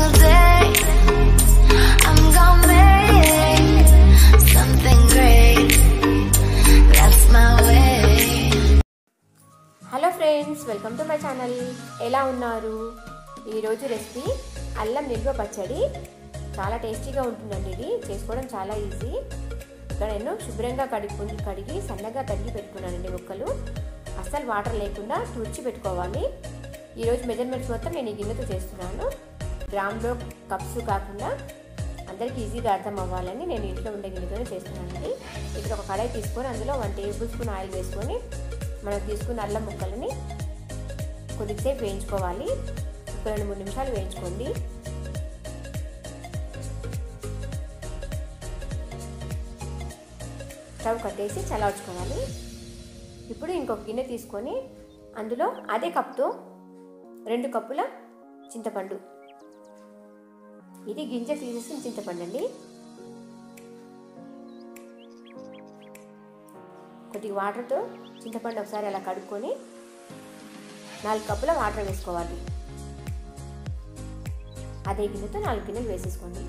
single day. I'm gonna make something great. That's my way. Hello friends welcome to my channel ఎలా ఉన్నారు ఈరోజు recipe అల్లం నిల్వ పచ్చడి చాలా టేస్టీగా ఉంటుందండి ఇది చేసుకోవడం చాలా ఈజీ ఇక్కడ నేను శుభ్రంగా కడిగి కడిగి సన్నగా తరిగి పెట్టుకున్నానండి ముక్కలు అస్సలు వాటర్ లేకుండా తుడిచి పెట్టుకోవాలి ఈరోజు మెజర్మెంట్స్ మొత్తం నేను ఈ గిన్నెతో చేస్తున్నాను గ్రామ్లో కప్స్ కాకుండా అందరికీ ఈజీగా అర్థం అవ్వాలని నేను ఇంట్లో ఉండే గిన్నెతోనే చేస్తున్నానండి ఇక్కడ ఒక కడాయి తీసుకొని అందులో వన్ టేబుల్ స్పూన్ ఆయిల్ వేసుకొని మనం తీసుకున్న అల్లం ముక్కలని కొద్దిసేపు వేయించుకోవాలి ఒక రెండు మూడు నిమిషాలు వేయించుకోండి స్టవ్ కట్టేసి చల్లార్చుకోవాలి ఇప్పుడు ఇంకొక గిన్నె తీసుకొని అందులో అదే కప్తో రెండు కప్పుల చింతపండు ఇది గింజ తీసేసిన చింతపండు అండి కొద్దిగా వాటర్తో చింతపండు ఒకసారి అలా కడుక్కొని నాలుగు కప్పుల వాటర్ వేసుకోవాలి అదే గిన్నెతో నాలుగు గిన్నెలు వేసేసుకోండి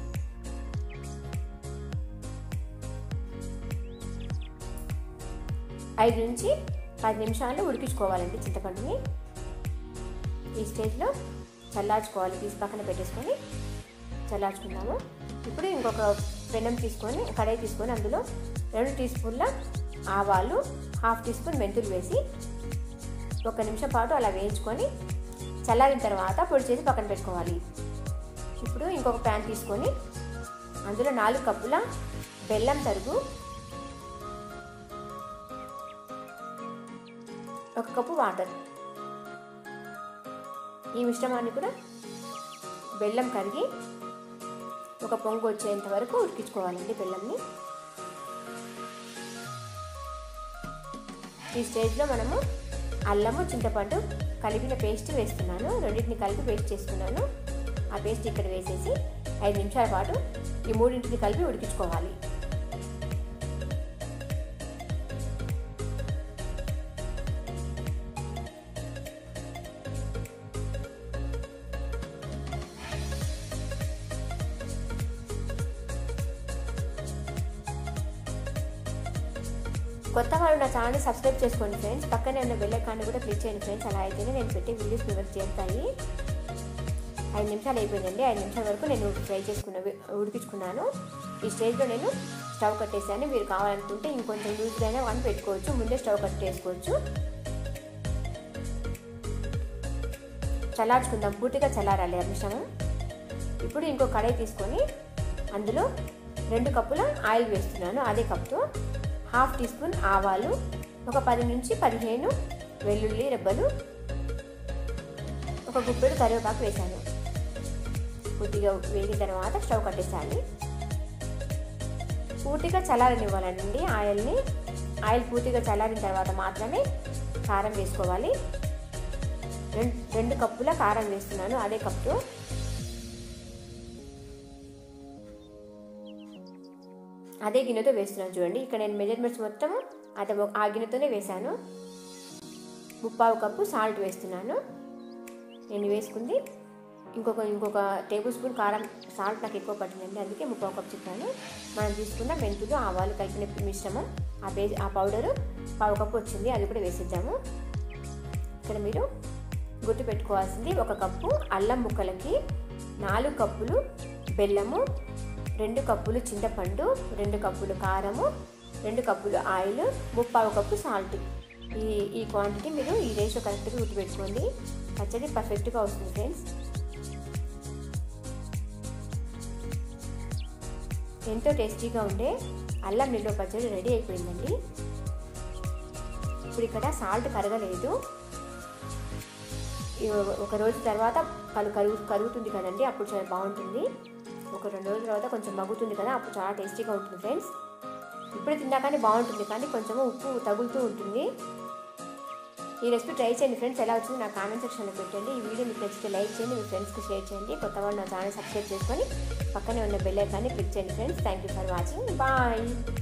ఐదు నుంచి పది నిమిషాలు ఉడికించుకోవాలండి చింతపండుని ఈ స్టేజ్లో చల్లార్చుకోవాలి తీసి పక్కన పెట్టేసుకొని చల్లార్చుకుందాము ఇప్పుడు ఇంకొక పెనం తీసుకొని కడాయి తీసుకొని అందులో రెండు టీ స్పూన్ల ఆవాలు హాఫ్ టీ స్పూన్ మెంతులు వేసి ఒక నిమిషం పాటు అలా వేయించుకొని చల్లారిన తర్వాత పొడి చేసి పక్కన పెట్టుకోవాలి ఇప్పుడు ఇంకొక ప్యాన్ తీసుకొని అందులో నాలుగు కప్పుల బెల్లం తరుగు ఒక కప్పు వాటర్ ఈ మిశ్రమాన్ని కూడా బెల్లం కరిగి ఒక పొంగు వచ్చేంత వరకు ఉడికించుకోవాలండి బెల్లంని ఈ స్టేజ్లో మనము అల్లము చింతపండు కలిపిన పేస్ట్ వేస్తున్నాను రెండింటిని కలిపి పేస్ట్ చేసుకున్నాను ఆ పేస్ట్ ఇక్కడ వేసేసి ఐదు నిమిషాల పాటు ఈ మూడింటిని కలిపి ఉడికించుకోవాలి కొత్త వాళ్ళు నా ఛానల్ సబ్స్క్రైబ్ చేసుకోండి ఫ్రెండ్స్ పక్కనే ఉన్న బెల్ ఐకాన్ని కూడా క్లిక్ చేయండి ఫ్రెండ్స్ అలా అయితేనే నేను పెట్టే వీడియోస్ మీ వరకు చేస్తాయి ఐదు నిమిషాలు అయిపోయిందండి ఐదు నిమిషాల వరకు నేను ఫ్రై చేసుకున్న ఉడికించుకున్నాను ఈ స్టేజ్లో నేను స్టవ్ కట్టేసాను మీరు కావాలనుకుంటే ఇంకొంచెం లూజ్గా అయినా వన్ పెట్టుకోవచ్చు ముందే స్టవ్ కట్టేసుకోవచ్చు చల్లార్చుకుందాం పూర్తిగా చల్లారాలి ఆ మిశ్రమం ఇప్పుడు ఇంకో కడాయి తీసుకొని అందులో రెండు కప్పుల ఆయిల్ వేస్తున్నాను అదే కప్తో హాఫ్ టీ స్పూన్ ఆవాలు ఒక పది నుంచి పదిహేను వెల్లుల్లి రెబ్బలు ఒక గుప్పెడు కరివేపాకు వేశాను కొద్దిగా వేగిన తర్వాత స్టవ్ కట్టేసాలి పూర్తిగా చల్లారనివ్వాలండి ఆయిల్ని ఆయిల్ పూర్తిగా చల్లారిన తర్వాత మాత్రమే కారం వేసుకోవాలి రెండు రెండు కప్పుల కారం వేస్తున్నాను అదే కప్తో అదే గిన్నెతో వేస్తున్నాను చూడండి ఇక్కడ నేను మెజర్మెంట్స్ మొత్తం అదే ఆ గిన్నెతోనే వేశాను ముప్పావు కప్పు సాల్ట్ వేస్తున్నాను నేను వేసుకుంది ఇంకొక ఇంకొక టేబుల్ స్పూన్ కారం సాల్ట్ నాకు ఎక్కువ పట్టిందండి అందుకే ముప్పావు కప్పు చెప్పాను మనం తీసుకున్న మెంతులు ఆవాలు కలిపిన మిశ్రమం ఆ బే ఆ పౌడరు పావు కప్పు వచ్చింది అది కూడా వేసేద్దాము ఇక్కడ మీరు గుర్తు పెట్టుకోవాల్సింది ఒక కప్పు అల్లం ముక్కలకి నాలుగు కప్పులు బెల్లము రెండు కప్పులు చింతపండు రెండు కప్పులు కారము రెండు కప్పులు ఆయిల్ ముప్పావు కప్పు సాల్ట్ ఈ ఈ క్వాంటిటీ మీరు ఈ రేషియో కరెక్ట్గా గుర్తుపెట్టుకోండి పచ్చడి పర్ఫెక్ట్గా వస్తుంది ఫ్రెండ్స్ ఎంతో టేస్టీగా ఉండే అల్లం నిల్వ పచ్చడి రెడీ అయిపోయిందండి ఇప్పుడు ఇక్కడ సాల్ట్ కరగలేదు ఒక రోజు తర్వాత కలు కరుగు కరుగుతుంది కదండి అప్పుడు చాలా బాగుంటుంది ఒక రెండు రోజుల తర్వాత కొంచెం మగ్గుతుంది కదా అప్పుడు చాలా టేస్టీగా ఉంటుంది ఫ్రెండ్స్ ఇప్పుడు తిన్నాకనే బాగుంటుంది కానీ కొంచెం ఉప్పు తగులుతూ ఉంటుంది ఈ రెసిపీ ట్రై చేయండి ఫ్రెండ్స్ ఎలా వచ్చింది నా కామెంట్ సెక్షన్లో పెట్టండి ఈ వీడియో మీకు నచ్చితే లైక్ చేయండి మీ ఫ్రెండ్స్కి షేర్ చేయండి కొత్త వాళ్ళు నా ఛానల్ సబ్స్క్రైబ్ చేసుకొని పక్కనే ఉన్న బెల్ ఐకాన్ని క్లిక్ చేయండి friends thank you for watching bye